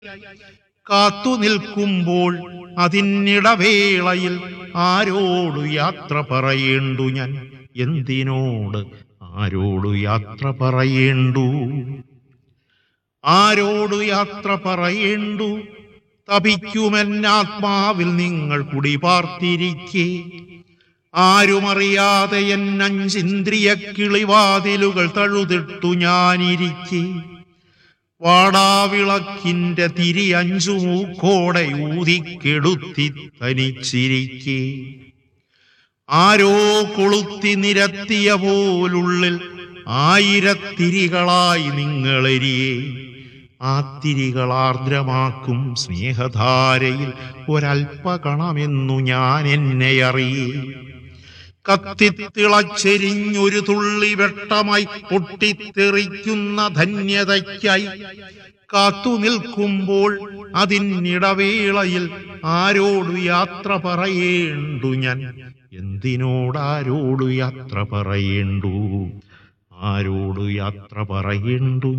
കാത്തു നിൽക്കുമ്പോൾ അതിനിടവേളയിൽ ആരോടു യാത്ര പറയേണ്ടു ഞാൻ എന്തിനോട് ആരോടു യാത്ര പറയേണ്ടു ആരോടു യാത്ര പറയേണ്ടു തപിക്കുമെന്നാത്മാവിൽ നിങ്ങൾ കുടിപാർത്തിരിക്കെ ആരുമറിയാതെ എന്നഞ്ചിന്ദ്രിയ കിളിവാതിലുകൾ തഴുതിട്ടു ഞാനിരിക്കെ വാടാവിളക്കിന്റെ തിരി അഞ്ചു മൂക്കോടെ ഊതിക്കെടുത്തി തനിച്ചിരിക്കെ ആരോ കൊളുത്തി നിരത്തിയ പോലുള്ളിൽ ആയിരത്തിരികളായി നിങ്ങളെരിയെ ആ തിരികൾ ആർദ്രമാക്കും സ്നേഹധാരയിൽ ഒരൽപ്പകണമെന്നു ഞാൻ എന്നെ അറിയേ കത്തിത്തിളച്ചെരിഞ്ഞൊരു തുള്ളി വെട്ടമായി പൊട്ടിത്തെറിക്കുന്ന ധന്യതയ്ക്കായി കാത്തു നിൽക്കുമ്പോൾ അതിനിടവേളയിൽ ആരോടു യാത്ര പറയേണ്ടു ഞാൻ എന്തിനോടാരോടു യാത്ര പറയേണ്ടു ആരോടു യാത്ര പറയേണ്ടു